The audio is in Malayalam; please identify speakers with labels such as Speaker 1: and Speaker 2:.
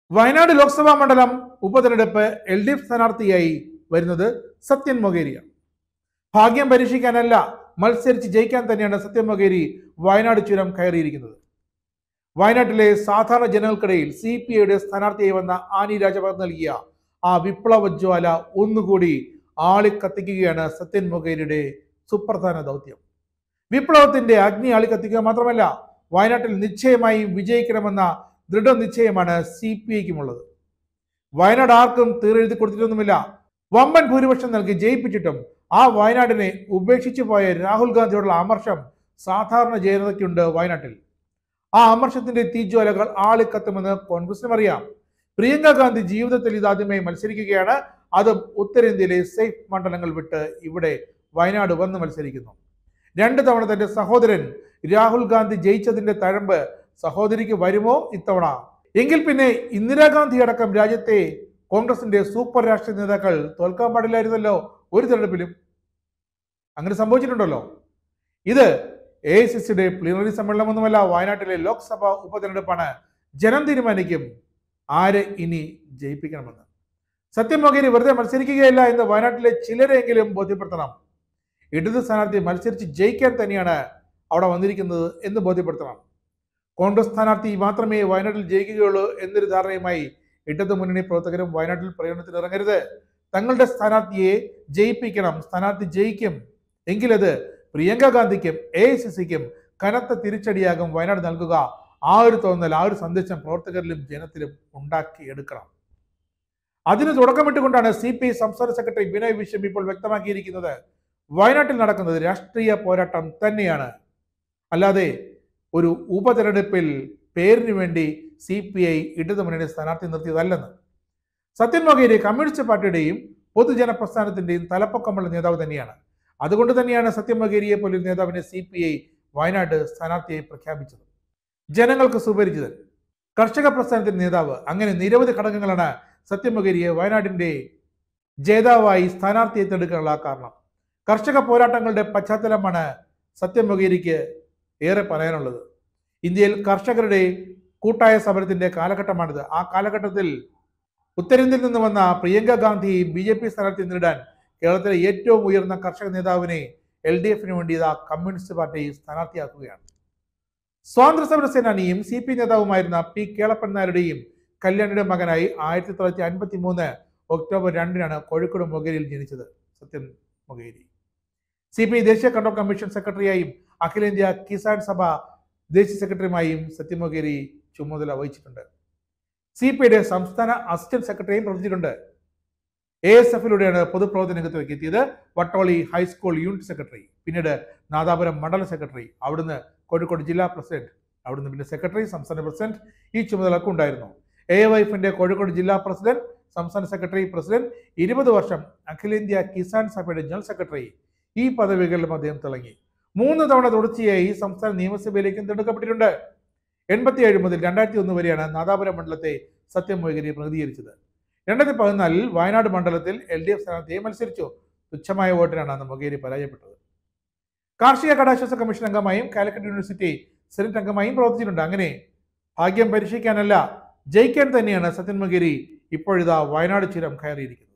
Speaker 1: വയനാട് ലോക്സഭാ മണ്ഡലം ഉപതെരഞ്ഞെടുപ്പ് എൽ ഡി എഫ് സ്ഥാനാർത്ഥിയായി വരുന്നത് സത്യൻ മൊകേരിയാണ് ഭാഗ്യം പരീക്ഷിക്കാനല്ല മത്സരിച്ച് ജയിക്കാൻ തന്നെയാണ് സത്യൻ മൊകേരി വയനാട് ചുരം കയറിയിരിക്കുന്നത് വയനാട്ടിലെ സാധാരണ ജനങ്ങൾക്കിടയിൽ സി പി ഐയുടെ സ്ഥാനാർത്ഥിയായി വന്ന ആനി രാജഭവൻ നൽകിയ ആ വിപ്ലവ ജ്വാല ഒന്നുകൂടി ആളിക്കത്തിക്കുകയാണ് സത്യൻ മൊകേരിയുടെ സുപ്രധാന ദൗത്യം വിപ്ലവത്തിന്റെ അഗ്നി ആളിക്കത്തിക്കുക മാത്രമല്ല വയനാട്ടിൽ നിശ്ചയമായും വിജയിക്കണമെന്ന ദൃഢനിശ്ചയമാണ് സി പി ഐക്കുമുള്ളത് വയനാട് ആർക്കും തീരെഴുതി കൊടുത്തിട്ടൊന്നുമില്ല വമ്പൻ ഭൂരിപക്ഷം നൽകി ജയിപ്പിച്ചിട്ടും ആ വയനാടിനെ ഉപേക്ഷിച്ചു പോയ രാഹുൽ ഗാന്ധിയോടുള്ള അമർഷം സാധാരണ ജനതയ്ക്കുണ്ട് വയനാട്ടിൽ ആ അമർഷത്തിന്റെ തീജ്വാലകൾ ആളിക്കത്തുമെന്ന് കോൺഗ്രസിനും അറിയാം പ്രിയങ്ക ഗാന്ധി ജീവിതത്തിൽ ഇതാദ്യമായി മത്സരിക്കുകയാണ് അതും ഉത്തരേന്ത്യയിലെ സേഫ് മണ്ഡലങ്ങൾ വിട്ട് ഇവിടെ വയനാട് വന്ന് മത്സരിക്കുന്നു രണ്ട് തവണ തന്റെ സഹോദരൻ രാഹുൽ ഗാന്ധി ജയിച്ചതിന്റെ തഴമ്പ് സഹോദരിക്ക് വരുമോ ഇത്തവണ എങ്കിൽ പിന്നെ ഇന്ദിരാഗാന്ധി അടക്കം രാജ്യത്തെ കോൺഗ്രസിന്റെ സൂപ്പർ രാഷ്ട്രീയ നേതാക്കൾ തോൽക്കാൻ പാടില്ലായിരുന്നല്ലോ ഒരു തെരഞ്ഞെടുപ്പിലും അങ്ങനെ സംഭവിച്ചിട്ടുണ്ടല്ലോ ഇത് എ ഐ സി സിയുടെ പ്ലീനറി സമ്മേളനമൊന്നുമല്ല വയനാട്ടിലെ ലോക്സഭാ ഉപതെരഞ്ഞെടുപ്പാണ് ജനം തീരുമാനിക്കും ആരെ ഇനി ജയിപ്പിക്കണമെന്ന് സത്യം മൊകേരി വെറുതെ മത്സരിക്കുകയല്ല എന്ന് വയനാട്ടിലെ ചിലരെങ്കിലും ബോധ്യപ്പെടുത്തണം ഇടത് സ്ഥാനാർത്ഥി മത്സരിച്ച് ജയിക്കാൻ തന്നെയാണ് അവിടെ വന്നിരിക്കുന്നത് എന്ന് ബോധ്യപ്പെടുത്തണം കോൺഗ്രസ് സ്ഥാനാർത്ഥി മാത്രമേ വയനാട്ടിൽ ജയിക്കുകയുള്ളൂ എന്നൊരു ധാരണയുമായി ഇടതു മുന്നണി പ്രവർത്തകരും വയനാട്ടിൽ പ്രകടനത്തിന് ഇറങ്ങരുത് തങ്ങളുടെ സ്ഥാനാർത്ഥിയെ ജയിപ്പിക്കണം സ്ഥാനാർത്ഥി ജയിക്കും എങ്കിലത് പ്രിയങ്ക ഗാന്ധിക്കും എ ഐ സി സിക്കും കനത്ത തിരിച്ചടിയാകും വയനാട് നൽകുക ആ ഒരു തോന്നൽ ആ ഒരു സന്ദേശം പ്രവർത്തകരിലും ജനത്തിലും ഉണ്ടാക്കിയെടുക്കണം അതിന് തുടക്കമിട്ടുകൊണ്ടാണ് സി പി ഐ സംസ്ഥാന സെക്രട്ടറി ബിനോയ് വിശ്വം ഇപ്പോൾ വ്യക്തമാക്കിയിരിക്കുന്നത് വയനാട്ടിൽ നടക്കുന്നത് രാഷ്ട്രീയ പോരാട്ടം തന്നെയാണ് അല്ലാതെ ഒരു ഉപതെരഞ്ഞെടുപ്പിൽ പേരിന് വേണ്ടി സി പി ഐ ഇടതുമുന്നണി സ്ഥാനാർത്ഥി നിർത്തിയതല്ലെന്ന് സത്യൻ മൊകേരി കമ്മ്യൂണിസ്റ്റ് പാർട്ടിയുടെയും പൊതുജന പ്രസ്ഥാനത്തിന്റെയും തലപ്പൊക്കമുള്ള നേതാവ് തന്നെയാണ് അതുകൊണ്ട് തന്നെയാണ് സത്യം മൊകേരിയെ പോലൊരു നേതാവിനെ സി പി ഐ വയനാട് സ്ഥാനാർത്ഥിയായി പ്രഖ്യാപിച്ചത് ജനങ്ങൾക്ക് സുപരിചിതൻ കർഷക പ്രസ്ഥാനത്തിന്റെ നേതാവ് അങ്ങനെ നിരവധി ഘടകങ്ങളാണ് സത്യം മൊകേരിയെ വയനാടിന്റെ ജേതാവായി സ്ഥാനാർത്ഥിയെ തെടുക്കാനുള്ള കാരണം കർഷക പോരാട്ടങ്ങളുടെ പശ്ചാത്തലമാണ് സത്യം മൊകേരിക്ക് ഏറെ പറയാനുള്ളത് ഇന്ത്യയിൽ കർഷകരുടെ കൂട്ടായ സമരത്തിന്റെ കാലഘട്ടമാണിത് ആ കാലഘട്ടത്തിൽ ഉത്തരേന്ത്യയിൽ നിന്ന് വന്ന Priyanka Gandhi B J P സ്ഥാനാർത്ഥി നേരിടാൻ കേരളത്തിലെ ഏറ്റവും ഉയർന്ന കർഷക നേതാവിനെ എൽ ഡി എഫിന് വേണ്ടി ഇതാ കമ്മ്യൂണിസ്റ്റ് പാർട്ടി സ്ഥാനാർത്ഥിയാക്കുകയാണ് സ്വാതന്ത്ര്യ സമര സേനാനിയും സി പി നേതാവുമായിരുന്ന പി കേളപ്പൻ നായരുടെയും കല്യാണിയുടെ മകനായി ആയിരത്തി തൊള്ളായിരത്തി അൻപത്തി മൂന്ന് ഒക്ടോബർ രണ്ടിനാണ് കോഴിക്കോട് മൊകേരിയിൽ ജനിച്ചത് Sathyan Mokeri C P I ദേശീയ കൺട്രോൾ കമ്മീഷൻ സെക്രട്ടറിയായും അഖിലേന്ത്യാ കിസാൻ സഭ ദേശീയ സെക്രട്ടറിയുമായും സത്യം മൊകേരി ചുമതല വഹിച്ചിട്ടുണ്ട് സി പി ഐയുടെ സംസ്ഥാന അസിസ്റ്റന്റ് സെക്രട്ടറിയും പ്രവർത്തിച്ചിട്ടുണ്ട് എ എസ് എഫിലൂടെയാണ് പൊതുപ്രവർത്തന രംഗത്തേക്ക് എത്തിയത് വട്ടോളി ഹൈസ്കൂൾ യൂണിറ്റ് സെക്രട്ടറി പിന്നീട് നാദാപുരം മണ്ഡല സെക്രട്ടറി അവിടുന്ന് കോഴിക്കോട് ജില്ലാ പ്രസിഡന്റ് അവിടുന്ന് പിന്നെ സെക്രട്ടറി സംസ്ഥാന പ്രസിഡന്റ് ഈ ചുമതലയൊക്കെ ഉണ്ടായിരുന്നു എ വൈഫിന്റെ കോഴിക്കോട് ജില്ലാ പ്രസിഡന്റ് സംസ്ഥാന സെക്രട്ടറി പ്രസിഡന്റ് ഇരുപത് വർഷം അഖിലേന്ത്യാ കിസാൻ സഭയുടെ ജനറൽ സെക്രട്ടറി ഈ പദവികളിലും അദ്ദേഹം തിളങ്ങി മൂന്ന് തവണ തുടർച്ചയായി സംസ്ഥാന നിയമസഭയിലേക്കും തിരഞ്ഞെടുക്കപ്പെട്ടിട്ടുണ്ട് എൺപത്തിയേഴ് മുതൽ രണ്ടായിരത്തി ഒന്ന് വരെയാണ് നാദാപുരം മണ്ഡലത്തെ സത്യം മൊയ്കരി പ്രതിനിധീകരിച്ചത് രണ്ടായിരത്തി പതിനാലിൽ വയനാട് മണ്ഡലത്തിൽ എൽ ഡി എഫ് സ്ഥാനാർത്ഥിയെ മത്സരിച്ചു തുച്ഛമായ വോട്ടിനാണ് അന്ന് മൊകേരി പരാജയപ്പെട്ടത് കാർഷിക കടാശ്വാസ കമ്മീഷൻ അംഗമായും കാലിക്കറ്റ് യൂണിവേഴ്സിറ്റി സെനറ്റ് അംഗമായും പ്രവർത്തിച്ചിട്ടുണ്ട് അങ്ങനെ ഭാഗ്യം പരീക്ഷിക്കാനല്ല ജയിക്കാൻ തന്നെയാണ് സത്യൻ മൊകേരി ഇപ്പോഴിതാ വയനാട് ചുരം കയറിയിരിക്കുന്നത്